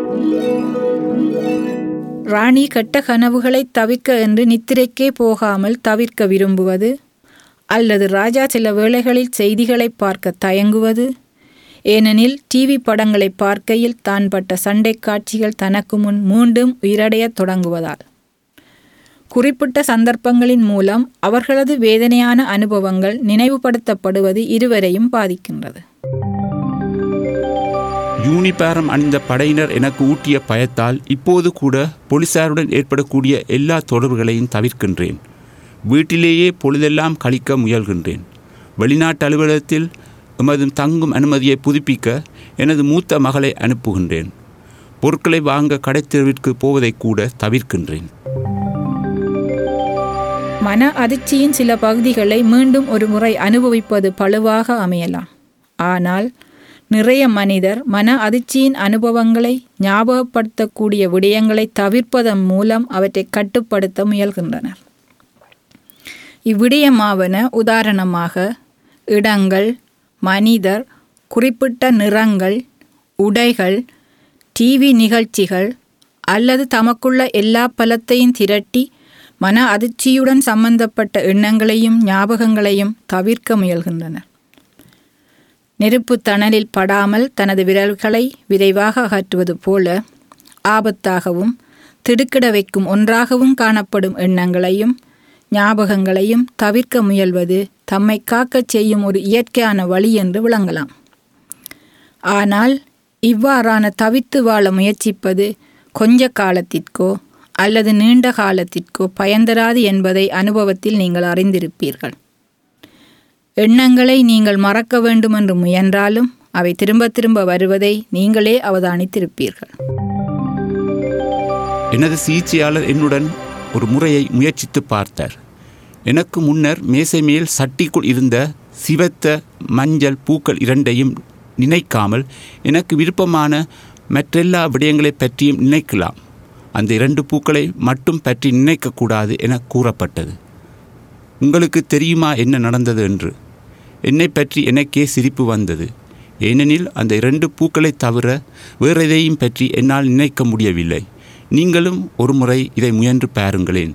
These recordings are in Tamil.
ராணி கெட்ட கனவுகளை தவிர்க்க என்று நித்திரைக்கே போகாமல் தவிர்க்க விரும்புவது அல்லது ராஜா சில வேளைகளில் செய்திகளை பார்க்க தயங்குவது ஏனெனில் டிவி படங்களை பார்க்கையில் தான் பட்ட சண்டை காட்சிகள் தனக்கு முன் மீண்டும் உயிரடையத் தொடங்குவதால் குறிப்பிட்ட சந்தர்ப்பங்களின் மூலம் அவர்களது வேதனையான அனுபவங்கள் நினைவுபடுத்தப்படுவது இருவரையும் பாதிக்கின்றது யூனிபாரம் அணிந்த படையினர் எனக்கு ஊட்டிய பயத்தால் இப்போது கூட போலீசாருடன் ஏற்படக்கூடிய எல்லா தொடர்புகளையும் தவிர்க்கின்றேன் வீட்டிலேயே பொழுதெல்லாம் கழிக்க முயல்கின்றேன் வெளிநாட்டு அலுவலகத்தில் எமது தங்கும் அனுமதியை புதுப்பிக்க எனது மூத்த மகளை அனுப்புகின்றேன் பொருட்களை வாங்க கடைத்தெருவிற்கு போவதை கூட தவிர்க்கின்றேன் மன அதிர்ச்சியின் சில பகுதிகளை மீண்டும் ஒரு முறை அனுபவிப்பது பழுவாக அமையலாம் ஆனால் நிறைய மனிதர் மன அதிர்ச்சியின் அனுபவங்களை ஞாபகப்படுத்தக்கூடிய விடயங்களை தவிர்ப்பதன் மூலம் அவற்றை கட்டுப்படுத்த முயல்கின்றனர் இவ்விடயமாவன உதாரணமாக இடங்கள் மனிதர் குறிப்பிட்ட நிறங்கள் உடைகள் டிவி நிகழ்ச்சிகள் அல்லது தமக்குள்ள எல்லா பலத்தையும் திரட்டி மன அதிர்ச்சியுடன் சம்பந்தப்பட்ட எண்ணங்களையும் ஞாபகங்களையும் தவிர்க்க முயல்கின்றனர் நெருப்பு தணலில் படாமல் தனது விரல்களை விரைவாக அகற்றுவது போல ஆபத்தாகவும் திடுக்கிட வைக்கும் ஒன்றாகவும் காணப்படும் எண்ணங்களையும் ஞாபகங்களையும் தவிர்க்க முயல்வது தம்மை காக்கச் செய்யும் ஒரு இயற்கையான வழி என்று விளங்கலாம் ஆனால் இவ்வாறான தவித்து வாழ முயற்சிப்பது கொஞ்ச காலத்திற்கோ அல்லது நீண்ட காலத்திற்கோ பயன்தராது என்பதை அனுபவத்தில் நீங்கள் அறிந்திருப்பீர்கள் எண்ணங்களை நீங்கள் மறக்க வேண்டும் என்று முயன்றாலும் அவை திரும்ப திரும்ப வருவதை நீங்களே அவதானித்திருப்பீர்கள் எனது சிகிச்சையாளர் என்னுடன் ஒரு முறையை முயற்சித்து பார்த்தார் எனக்கு முன்னர் மேசை மேல் சட்டிக்குள் இருந்த சிவத்த மஞ்சள் பூக்கள் இரண்டையும் நினைக்காமல் எனக்கு விருப்பமான மற்றெல்லா விடயங்களை பற்றியும் நினைக்கலாம் அந்த இரண்டு பூக்களை மட்டும் பற்றி நினைக்கக்கூடாது என கூறப்பட்டது உங்களுக்கு தெரியுமா என்ன நடந்தது என்று என்னை பற்றி எனக்கே சிரிப்பு வந்தது ஏனெனில் அந்த இரண்டு பூக்களை தவிர வேறு எதையும் பற்றி என்னால் நினைக்க முடியவில்லை நீங்களும் ஒரு முறை இதை முயன்று பாருங்களேன்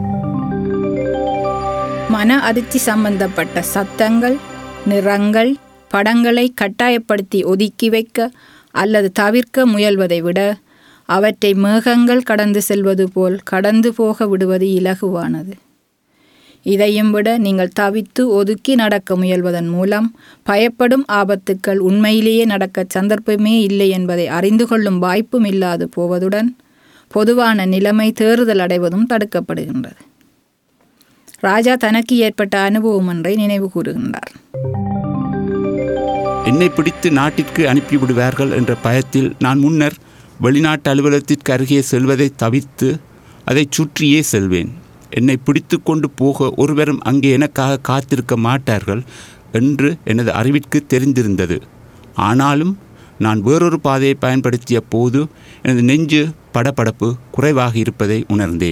மன அதிர்ச்சி சம்பந்தப்பட்ட சத்தங்கள் நிறங்கள் படங்களை கட்டாயப்படுத்தி ஒதுக்கி வைக்க அல்லது தவிர்க்க முயல்வதை விட அவற்றை மேகங்கள் கடந்து செல்வது போல் கடந்து போக விடுவது இலகுவானது இதையும் விட நீங்கள் தவித்து ஒதுக்கி நடக்க முயல்வதன் மூலம் பயப்படும் ஆபத்துக்கள் உண்மையிலேயே நடக்க சந்தர்ப்பமே இல்லை என்பதை அறிந்து கொள்ளும் வாய்ப்பும் இல்லாது போவதுடன் பொதுவான நிலைமை தேறுதல் அடைவதும் தடுக்கப்படுகின்றது ராஜா தனக்கு ஏற்பட்ட அனுபவம் ஒன்றை நினைவு கூறுகின்றார் என்னை பிடித்து நாட்டிற்கு அனுப்பிவிடுவார்கள் என்ற பயத்தில் நான் முன்னர் வெளிநாட்டு அலுவலகத்திற்கு அருகே செல்வதை தவிர்த்து அதைச் சுற்றியே செல்வேன் என்னை பிடித்து கொண்டு போக ஒருவரும் அங்கே எனக்காக காத்திருக்க மாட்டார்கள் என்று எனது அறிவிற்கு தெரிந்திருந்தது ஆனாலும் நான் வேறொரு பாதையை பயன்படுத்திய போது எனது நெஞ்சு படபடப்பு குறைவாக இருப்பதை உணர்ந்தேன்